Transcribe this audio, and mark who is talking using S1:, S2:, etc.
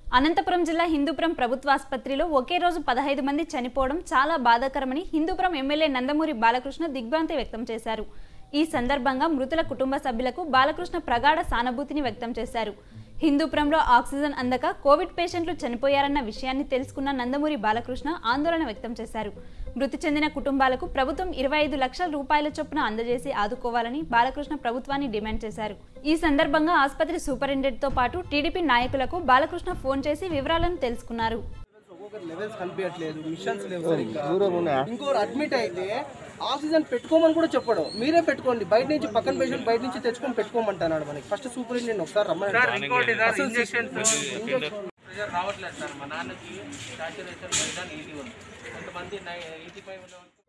S1: అనంతపురం జిల్లా హిందూపురం ప్రభుత్వ ఆసుపత్రిలో ఒకే రోజు పదహైదు మంది చనిపోవడం చాలా బాధాకరమని హిందూపురం ఎమ్మెల్యే నందమూరి బాలకృష్ణ దిగ్భ్రాంతి వ్యక్తం చేశారు ఈ సందర్భంగా మృతుల కుటుంబ సభ్యులకు బాలకృష్ణ ప్రగాఢ సానుభూతిని వ్యక్తం చేశారు హిందూపురంలో ఆక్సిజన్ అందక కోవిడ్ పేషెంట్లు చనిపోయారన్న విషయాన్ని తెలుసుకున్న నందమూరి బాలకృష్ణ ఆందోళన వ్యక్తం చేశారు మృతి చెందిన కుటుంబాలకు ప్రభుత్వం ఇరవై ఐదు లక్షల రూపాయల చొప్పున అందజేసి ఆదుకోవాలని బాలకృష్ణ ప్రభుత్వాన్ని డిమాండ్ చేశారు ఈ సందర్భంగా ఆసుపత్రి సూపరింటెండెంట్ తో పాటు టీడీపీ నాయకులకు బాలకృష్ణ ఫోన్ చేసి వివరాలను తెలుసుకున్నారు
S2: ఒక్కొక్కరు లెవెల్స్ కనిపించట్లేదు మిషన్స్ లేవు సరిగ్గా ఇంకోరు అడ్మిట్ అయితే ఆక్సిజన్ పెట్టుకోమని కూడా చెప్పడం మీరే పెట్టుకోండి బయట నుంచి పక్కన పేషెంట్ బయట నుంచి తెచ్చుకొని పెట్టుకోమంటున్నాడు మనకి ఫస్ట్ సూపరింటెండెంట్ ఒకసారి రమ్మని
S3: ఇంకోటి సార్ ఇంజెక్షన్స్ ప్రెషర్ రావట్లేదు సార్ మా నాన్నకి సాచురేషన్ బయట ఎయిటీ ఉంది కొంతమంది ఎయిటీ ఫైవ్